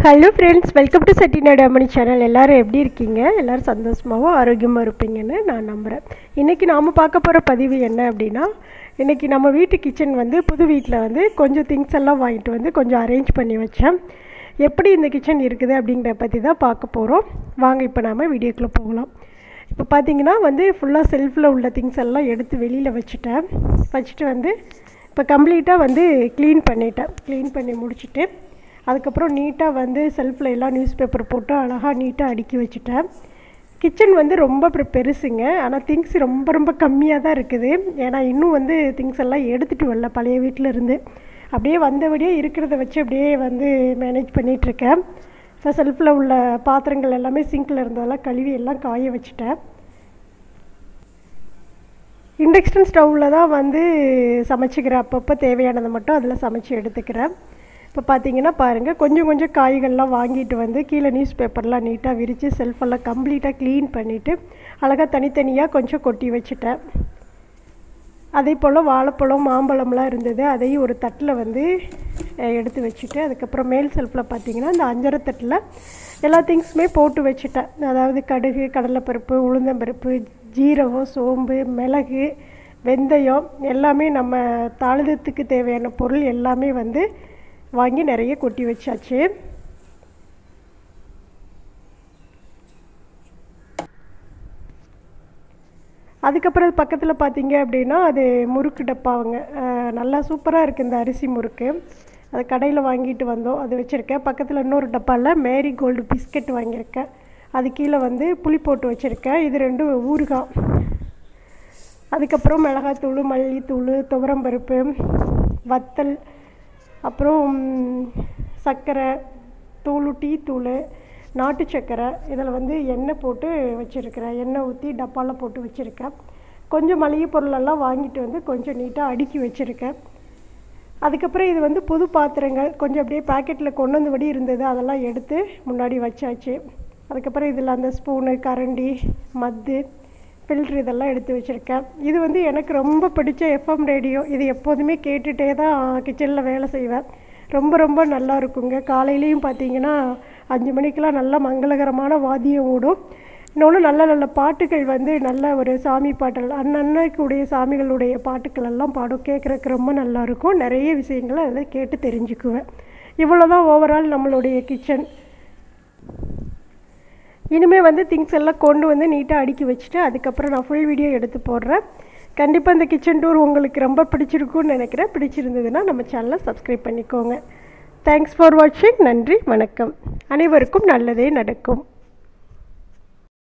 hello friends welcome to Chettinad Ammani channel எல்லாரும் எப்படி இருக்கீங்க எல்லாரும் சந்தோஷமாகவும் ஆரோக்கியமாக இருப்பீங்கன்னு நான் நம்புகிறேன் இன்றைக்கி நாம் பார்க்க போகிற பதிவு என்ன அப்படின்னா இன்றைக்கி நம்ம வீட்டு கிச்சன் வந்து புது வீட்டில் வந்து கொஞ்சம் திங்ஸ் எல்லாம் வாங்கிட்டு வந்து கொஞ்சம் அரேஞ்ச் பண்ணி வச்சேன் எப்படி இந்த கிச்சன் இருக்குது அப்படிங்கிற பற்றி தான் பார்க்க போகிறோம் வாங்க இப்போ நாம் வீடியோக்குள்ளே போகலாம் இப்போ பார்த்தீங்கன்னா வந்து ஃபுல்லாக செல்ஃபில் உள்ள திங்ஸ் எல்லாம் எடுத்து வெளியில் வச்சுட்டேன் வச்சுட்டு வந்து இப்போ கம்ப்ளீட்டாக வந்து க்ளீன் பண்ணிட்டேன் க்ளீன் பண்ணி முடிச்சுட்டு அதுக்கப்புறம் நீட்டாக வந்து செல்ஃபில் எல்லாம் நியூஸ் பேப்பர் போட்டு அழகாக நீட்டாக அடுக்கி வச்சுட்டேன் கிச்சன் வந்து ரொம்ப பெ- பெருசுங்க ஆனால் திங்ஸ் ரொம்ப ரொம்ப கம்மியாக தான் இருக்குது ஏன்னா இன்னும் வந்து திங்ஸ் எல்லாம் எடுத்துகிட்டு வரல பழைய வீட்டில் இருந்து அப்படியே வந்தபடியே இருக்கிறத வச்சு அப்படியே வந்து மேனேஜ் பண்ணிகிட்ருக்கேன் இப்போ செல்ஃபில் உள்ள பாத்திரங்கள் எல்லாமே சிங்கில் இருந்ததெல்லாம் கழுவி எல்லாம் காய வச்சுட்டேன் இண்டக்ஷன் ஸ்டவ்வில் தான் வந்து சமைச்சிக்கிறேன் அப்பப்போ தேவையானதை மட்டும் அதில் சமைச்சு எடுத்துக்கிறேன் இப்போ பார்த்தீங்கன்னா பாருங்கள் கொஞ்சம் கொஞ்சம் காய்கள்லாம் வாங்கிட்டு வந்து கீழே நியூஸ் பேப்பர்லாம் நீட்டாக விரித்து செல்ஃபெல்லாம் கம்ப்ளீட்டாக க்ளீன் பண்ணிவிட்டு அழகாக தனித்தனியாக கொஞ்சம் கொட்டி வச்சுட்டேன் அதே போல் வாழைப்பழம் மாம்பழம்லாம் இருந்தது அதையும் ஒரு தட்டில் வந்து அஹ், எடுத்து வச்சுட்டு அதுக்கப்புறம் மேல் செல்ஃபில் பார்த்தீங்கன்னா இந்த அஞ்சரை தட்டில் எல்லா திங்ஸுமே போட்டு வச்சுட்டேன் அதாவது கடுகு கடலைப்பருப்பு உளுந்தம்பருப்பு ஜீரகம் சோம்பு மிளகு வெந்தயம் எல்லாமே நம்ம தாளிதத்துக்கு தேவையான பொருள் எல்லாமே வந்து வாங்கி நிறைய கொட்டி வச்சாச்சு அதுக்கப்புறம் பக்கத்தில் பார்த்தீங்க அப்படின்னா அது முறுக்கு டப்பாவுங்க அஹ் நல்லா சூப்பராக இருக்குது இந்த அரிசி முறுக்கு அது கடையில் வாங்கிட்டு வந்தோம் அது வச்சுருக்கேன் பக்கத்தில் இன்னொரு டப்பாவில் மேரி கோல்டு பிஸ்கட் வாங்கியிருக்கேன் அது கீழே வந்து புளி போட்டு வச்சுருக்கேன் இது ரெண்டும் ஊறுகாய் அதுக்கப்புறம் மிளகாத்தூள் மல்லித்தூள் துவரம்பருப்பு வத்தல் அப்புறம் சர்க்கரை தூள் டீ தூள் நாட்டு சர்க்கரை இதில் வந்து எண்ணெய் போட்டு வச்சுருக்கிறேன் எண்ணெய் ஊற்றி டப்பாவில் போட்டு வச்சுருக்கேன் கொஞ்சம் மளிகை பொருளெல்லாம் வாங்கிட்டு வந்து கொஞ்சம் நீட்டாக அடுக்கி வச்சுருக்கேன் அதுக்கப்புறம் இது வந்து புது பாத்திரங்கள் கொஞ்சம் அப்படியே பாக்கெட்டில் கொண்டு வந்தபடி இருந்தது அதெல்லாம் எடுத்து முன்னாடி வச்சாச்சு அதுக்கப்புறம் இதில் அந்த ஸ்பூனு கரண்டி மத்து ஃபில்ட்ரு இதெல்லாம் எடுத்து வச்சுருக்கேன் இது வந்து எனக்கு ரொம்ப பிடிச்ச எஃப்எம் ரேடியோ இது எப்போதுமே கேட்டுகிட்டே தான் கிச்சனில் வேலை செய்வேன் ரொம்ப ரொம்ப நல்லா இருக்குங்க காலையிலையும் பார்த்தீங்கன்னா அஞ்சு மணிக்கெலாம் நல்ல மங்களகரமான வாத்தியம் ஓடும் இன்னொன்று நல்ல நல்ல பாட்டுகள் வந்து நல்ல ஒரு சாமி பாட்டல் அன்னன்னைக்குடைய சாமிகளுடைய பாட்டுக்கள் எல்லாம் பாடும் கேட்குறக்கு ரொம்ப நல்லா இருக்கும் நிறைய விஷயங்களை அதில் கேட்டு தெரிஞ்சுக்குவேன் இவ்வளோ தான் ஓவரால் நம்மளுடைய கிச்சன் இனிமேல் வந்து திங்ஸ் எல்லாம் கொண்டு வந்து நீட்டாக அடுக்கி வச்சுட்டு அதுக்கப்புறம் நான் ஃபுல் வீடியோ எடுத்து போடுறேன் கண்டிப்பாக இந்த கிச்சன் டூர் உங்களுக்கு ரொம்ப பிடிச்சிருக்கும்னு நினைக்கிறேன் பிடிச்சிருந்ததுன்னா நம்ம சேனலை சப்ஸ்கிரைப் பண்ணிக்கோங்க தேங்க்ஸ் ஃபார் வாட்சிங் நன்றி வணக்கம் அனைவருக்கும் நல்லதே நடக்கும்